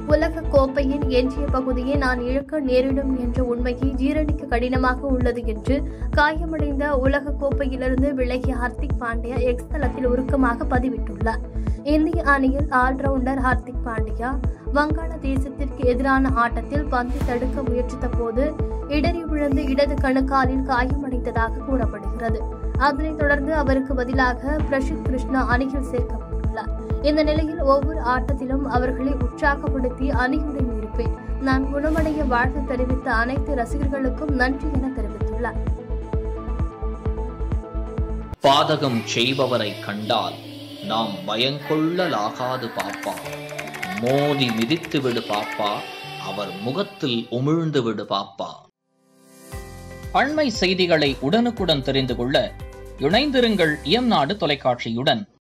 உலக கோப்பையின் எஞ்சிய பகுதியை நான் இழக்க நேரிடும் என்ற உண்மையை ஜீரணிக்க கடினமாக உள்ளது என்று காயமடைந்த உலக கோப்பையிலிருந்து விலகிய ஹர்திக் பாண்டியா எக்ஸ் தளத்தில் உருக்கமாக பதிவிட்டுள்ளார் இந்திய அணியில் ஆல்ரவுண்டர் ஹர்திக் பாண்டியா வங்காளதேசத்திற்கு எதிரான ஆட்டத்தில் பந்து தடுக்க முயற்சித்த போது இடறி விழுந்து இடது கணுக்காலில் காயமடைந்ததாக கூறப்படுகிறது அதனைத் தொடர்ந்து அவருக்கு பதிலாக பிரசித் கிருஷ்ணா அணியில் சேர்க்கப்பட்டுள்ளார் இந்த நிலையில் ஒவ்வொரு ஆட்டத்திலும் அவர்களை உற்சாகப்படுத்தி அணியுடன் இருப்பேன் நான் குணமடைய வாழ்த்து தெரிவித்த அனைத்து ரசிகர்களுக்கும் நன்றி என தெரிவித்துள்ளார் பாதகம் செய்பவரை கண்டால் நாம் பயங்கொள்ளலாகாது பாப்பா மோதி மிதித்து விடு பாப்பா அவர் முகத்தில் உமிழ்ந்து விடு பாப்பா அண்மை செய்திகளை உடனுக்குடன் தெரிந்து கொள்ள இணைந்திருங்கள் இயம்நாடு தொலைக்காட்சியுடன்